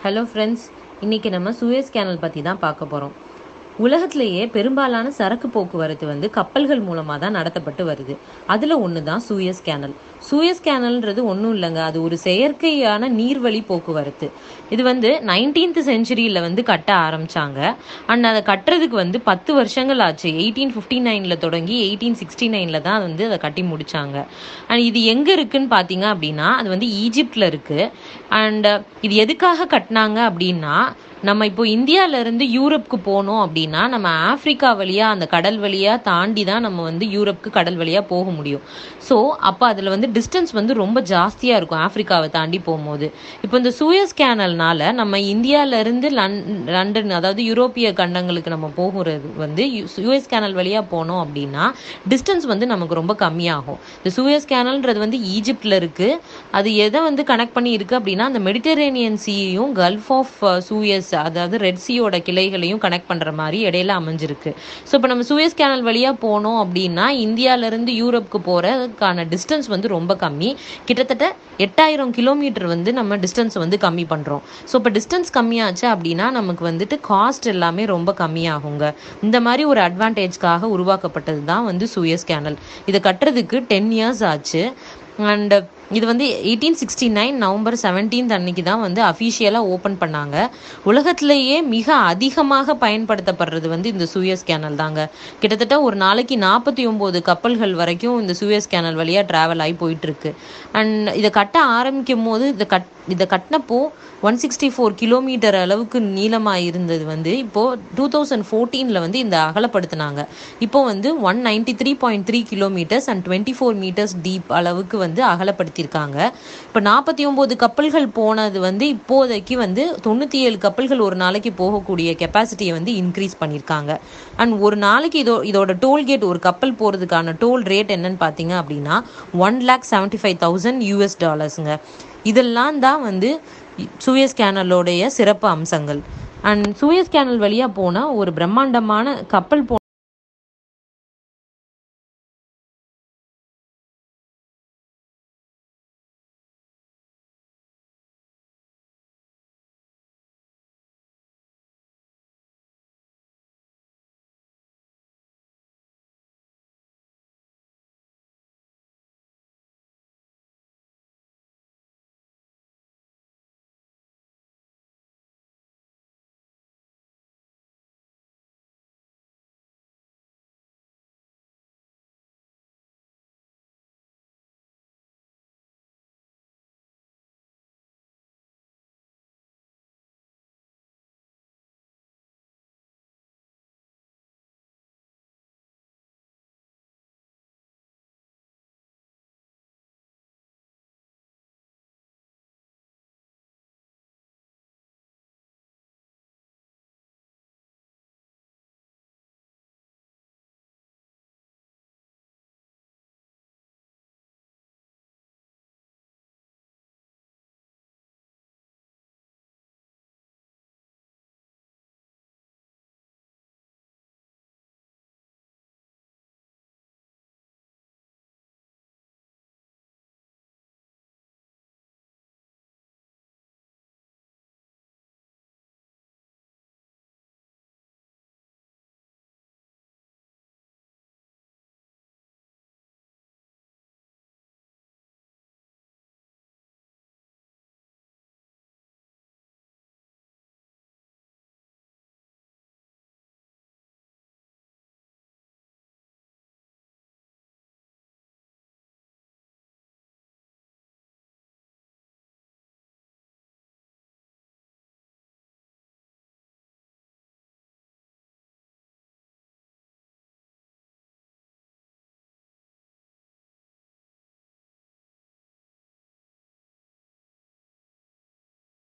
hello friends இன்றைக்கி நம்ம Suez canal பற்றி தான் பார்க்க போகிறோம் உலகத்திலேயே பெரும்பாலான சரக்கு போக்குவரத்து வந்து கப்பல்கள் மூலமாக தான் நடத்தப்பட்டு வருது அதில் ஒன்று தான் சூயஸ் கேனல் சூயஸ் கேனல்ன்றது ஒன்றும் இல்லைங்க அது ஒரு செயற்கையான நீர்வழி போக்குவரத்து இது வந்து நைன்டீன்த் செஞ்சுரியில் வந்து கட்ட ஆரம்பிச்சாங்க அண்ட் அதை கட்டுறதுக்கு வந்து பத்து வருஷங்கள் ஆச்சு எயிட்டீன் ஃபிஃப்டி நைனில் தொடங்கி எயிட்டீன் சிக்ஸ்டி நைனில் தான் வந்து அதை கட்டி முடிச்சாங்க அண்ட் இது எங்கே இருக்குன்னு பார்த்தீங்க அப்படின்னா அது வந்து ஈஜிப்டில் இருக்குது அண்ட் இது எதுக்காக கட்டினாங்க அப்படின்னா நம்ம இப்போ இந்தியால இருந்து யூரோப்க்கு போனோம் அப்படின்னா நம்ம ஆப்பிரிக்கா வழியா அந்த கடல் வழியா தாண்டி தான் நம்ம வந்து யூரோப்க்கு கடல் வழியா போக முடியும் ஸோ அப்போ அதில் வந்து டிஸ்டன்ஸ் வந்து ரொம்ப ஜாஸ்தியாக இருக்கும் ஆப்பிரிக்காவை தாண்டி போகும்போது இப்போ இந்த சூயஸ் கேனல்னால நம்ம இந்தியால இருந்து லன் லண்டன் அதாவது யூரோப்பிய கண்டங்களுக்கு நம்ம போகிறது வந்து சூயஸ் கேனல் வழியா போனோம் அப்படின்னா டிஸ்டன்ஸ் வந்து நமக்கு ரொம்ப கம்மியாகும் இந்த சூயஸ் கேனல்ன்றது வந்து ஈஜிப்டில் இருக்கு அது எதை வந்து கனெக்ட் பண்ணி இருக்கு அப்படின்னா அந்த மெடிட்டரேனியன் சீயையும் கல்ஃப் ஆஃப் சூயஸ் அதாவது ரெட் சீயோட கிளைகளையும் கனெக்ட் பண்ற மாதிரி இடையில அமைஞ்சிருக்கு ஸோ இப்போ நம்ம சூயஸ் கேனல் வழியா போனோம் அப்படின்னா இந்தியால இருந்து யூரோப்க்கு போறதுக்கான டிஸ்டன்ஸ் வந்து ரொம்ப கம்மி கிட்டத்தட்ட எட்டாயிரம் கிலோமீட்டர் வந்து நம்ம டிஸ்டன்ஸ் வந்து கம்மி பண்றோம் ஸோ இப்போ டிஸ்டன்ஸ் கம்மியாச்சு அப்படின்னா நமக்கு வந்துட்டு காஸ்ட் எல்லாமே ரொம்ப கம்மியாகுங்க இந்த மாதிரி ஒரு அட்வான்டேஜ்க்காக உருவாக்கப்பட்டது தான் வந்து சூயஸ் கேனல் இதை கட்டுறதுக்கு டென் இயர்ஸ் ஆச்சு அண்ட் இது வந்து eighteen sixty nine November seventeenth அன்னைக்கு தான் வந்து அஃபீஷியலாக ஓப்பன் பண்ணாங்க உலகத்திலேயே மிக அதிகமாக பயன்படுத்தப்படுறது வந்து இந்த சூயஸ் கேனல் தாங்க கிட்டத்தட்ட ஒரு நாளைக்கு நாற்பத்தி ஒம்பது கப்பல்கள் வரைக்கும் இந்த சூயஸ் கேனல் வழியாக ட்ராவல் ஆகி போயிட்டு இருக்கு அண்ட் இதை கட்ட ஆரம்பிக்கும் போது இதை கட் இதை கட்டினப்போ ஒன் சிக்ஸ்டி ஃபோர் கிலோமீட்டர் அளவுக்கு நீளமாக இருந்தது வந்து இப்போது டூ தௌசண்ட் ஃபோர்டீனில் வந்து இந்த அகலப்படுத்தினாங்க இப்போ வந்து one ninety three point three kilometres and twenty four metres deep அளவுக்கு வந்து அகலப்படுத்தியிருக்காங்க இப்போ நாற்பத்தி ஒம்பது கப்பல்கள் போனது வந்து இப்போதைக்கு வந்து தொண்ணூற்றி ஏழு கப்பல்கள் ஒரு நாளைக்கு போகக்கூடிய கெப்பாசிட்டியை வந்து இன்க்ரீஸ் பண்ணியிருக்காங்க அண்ட் ஒரு நாளைக்கு இதோ இதோட டோல்கேட் ஒரு கப்பல் போகிறதுக்கான டோல் ரேட் என்னன்னு பார்த்தீங்க அப்படின்னா one lakh seventy five thousand US டாலர்ஸுங்க இதெல்லாம் தான் வந்து சூயஸ் கேனலோடைய சிறப்பு அம்சங்கள் அண்ட் சூயஸ் கேனல் வழியாக போனால் ஒரு பிரம்மாண்டமான கப்பல் போ